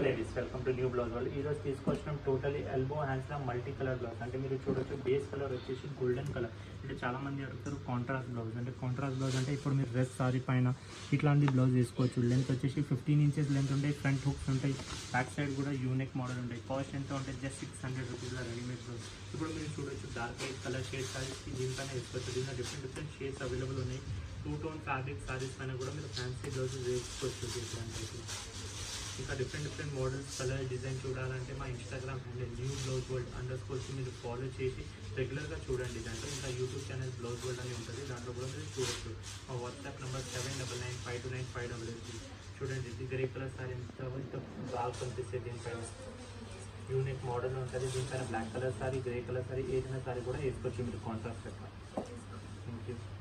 ladies welcome to new blouse వాళ్ళు ఈ రోజు తీసుకొచ్చిన టోటలీ ఎల్బో హ్యాండ్స్ లో మల్టీ కలర్ బ్లౌజ్ అంటే మీరు చూడొచ్చు బేస్ కలర్ వచ్చేసి గోల్డెన్ కలర్ అంటే చాలా మంది అడుగుతారు కాంట్రాస్ట్ బ్లౌజ్ అంటే కాంట్రాస్ట్ బ్లౌజ్ అంటే ఇప్పుడు మీరు డ్రెస్ సారీ పైన ఇట్లాంటి బ్లౌజ్ వేసుకోవచ్చు లెంత్ వచ్చేసి ఫిఫ్టీన్ ఇంచెస్ లెంత్ ఉంటాయి ఫ్రంట్ హుక్స్ ఉంటాయి బ్యాక్ సైడ్ కూడా యూనిక్ మోడల్ ఉంటాయి కాస్ట్ ఎంత ఉంటాయి జస్ట్ సిక్స్ హండ్రెడ్ రూపీస్లో రెడీమేడ్ బ్లౌజ్ ఇప్పుడు మీరు చూడొచ్చు dark white colour shade saris దీనిపైన వేసుకోవచ్చు దీనిలో డిఫరెంట్ డిఫరెంట్ షేడ్స్ అవైలబుల్ ఉన్నాయి టూ టోన్ ఫ్యాబ్రిక్ సారీస్ పైన కూడా మీరు ఫ్యాన్సీ బ్లౌజెస్ వేసుకోవచ్చు ఇట్లాంటి ఇంకా different different models colour design చూడాలంటే మా Instagram handle new blouse world underscores మీరు ఫాలో చేసి రెగ్యులర్గా చూడండి దాంట్లో ఇంకా యూట్యూబ్ ఛానల్ బ్లౌజ్ వరల్డ్ అని ఉంటుంది దాంట్లో కూడా మీరు చూడొచ్చు మా WhatsApp number seven double nine five two nine five double eight చూడండి ఇది గ్రే కలర్ సారీ ఎంత ఎంత బాగా కనిపిస్తుంది దీనిపైన యూనిక్ మోడల్ ఉంటుంది దీనిపైన black colour sari grey colour sari ఏదైనా సారీ కూడా వేసుకోవచ్చు మీరు కాంట్రాస్ట్ పెట్టాలి థ్యాంక్ యూ